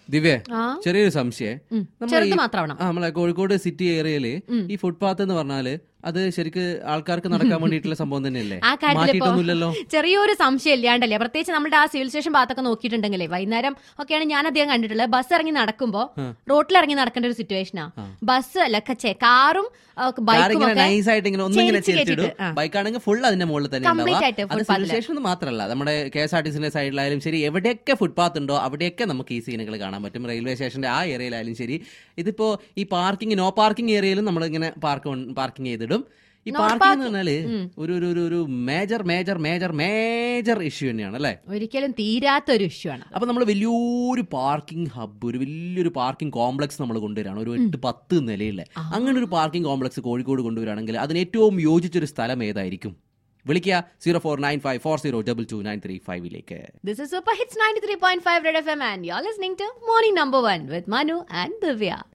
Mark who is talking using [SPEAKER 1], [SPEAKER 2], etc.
[SPEAKER 1] ദിവ്യ
[SPEAKER 2] ആ
[SPEAKER 1] ചെറിയൊരു സംശയം
[SPEAKER 2] ഉം.
[SPEAKER 1] നമ്മളെ
[SPEAKER 2] ചെറുത്
[SPEAKER 1] ഈ-
[SPEAKER 2] മാത്രമാവണം
[SPEAKER 1] ആ നമ്മളെ കോഴിക്കോട് സിറ്റി ഏരിയയില് ഈ ഫുട്പാത്ത് എന്ന് പറഞ്ഞാല് അത് ശരിക്ക് ആൾക്കാർക്ക് നടക്കാൻ വേണ്ടിയിട്ടുള്ള സംഭവം തന്നെയല്ലേ
[SPEAKER 2] ആ കാര്യത്തിൽ
[SPEAKER 1] മാറ്റിയിട്ടൊന്നുമില്ലല്ലോ
[SPEAKER 2] ചെറിയൊരു സംശയം ഇല്ലാണ്ടല്ലേ പ്രത്യേകിച്ച് നമ്മുടെ ആ സിവിൽ സ്റ്റേഷൻ ഭാഗത്തൊക്കെ നോക്കിയിട്ടുണ്ടെങ്കിലേ വൈകുന്നേരം ഒക്കെയാണ് ഞാൻ അധികം കണ്ടിട്ടുള്ളത് ബസ് ഇറങ്ങി നടക്കുമ്പോ റോട്ടിൽ ഇറങ്ങി നടക്കേണ്ട ഒരു സിറ്റുവേഷനാ ബസ് അല്ല ഛെ, കാറും ആ, ബൈക്കും
[SPEAKER 1] കാറിങ്ങനെ
[SPEAKER 2] ഒക്കെ
[SPEAKER 1] നൈസ് ആയിട്ട് ഇങ്ങനെ ഒന്നിങ്ങനെ
[SPEAKER 2] ചെരിച്ച്
[SPEAKER 1] ചെരിച്ചിടും
[SPEAKER 2] കയറ്റിയിട്ട്, ആ.
[SPEAKER 1] ബൈക്കാണെങ്കിൽ ഫുൾ അതിന്റെ മുകളിൽ തന്നെ
[SPEAKER 2] Complete
[SPEAKER 1] ഉണ്ടാവുക.
[SPEAKER 2] ആയിട്ട്
[SPEAKER 1] അത് സിവിൽ
[SPEAKER 2] footpath-ല്.
[SPEAKER 1] സ്റ്റേഷൻ മാത്രമല്ല നമ്മുടെ കെ എസ് ആർ ടി സിന്റെ സൈഡിലായാലും ശരി എവിടെയൊക്കെ ഫുട്പാത്ത് ഉണ്ടോ അവിടെയൊക്കെ നമുക്ക് ഈ സീനുകൾ കാണാൻ പറ്റും റെയിൽവേ സ്റ്റേഷന്റെ ആ ഏരിയയിലായാലും ശരി ഇതിപ്പോ ഈ പാർക്കിംഗ് നോ പാർക്കിംഗ് ഏരിയയിലും നമ്മൾ ഇങ്ങനെ പാർക്ക് പാർക്കിംഗ് ചെയ്തിടും ഈ
[SPEAKER 2] No
[SPEAKER 1] പാർക്കിംഗ് എന്ന്
[SPEAKER 2] parking.
[SPEAKER 1] പറഞ്ഞാല് ഒരു ഒരു ഒരു ഒരു major major major major issue തന്നെയാണ് അല്ലേ
[SPEAKER 2] ഒരിക്കലും തീരാത്തൊരു ഇഷ്യൂ ആണ്
[SPEAKER 1] അപ്പൊ നമ്മൾ വലിയൊരു പാർക്കിംഗ് ഹബ്ബ് ഒരു വലിയൊരു പാർക്കിംഗ് കോംപ്ലക്സ് നമ്മൾ കൊണ്ടുവരികയാണ് ഒരു എട്ട് പത്ത് നിലയിലെ അങ്ങനെ ഒരു പാർക്കിംഗ് കോംപ്ലക്സ് കോഴിക്കോട് കൊണ്ടുവരികയാണെങ്കിൽ അതിന് ഏറ്റവും യോജിച്ചൊരു സ്ഥലം ഏതായിരിക്കും വിളിക്കുക zero four nine five four zero double two nine three ഫൈവിലേക്ക്
[SPEAKER 2] This is Super Hits 93.5 Red FM and you're listening to Morning Number 1 with Manu and Divya.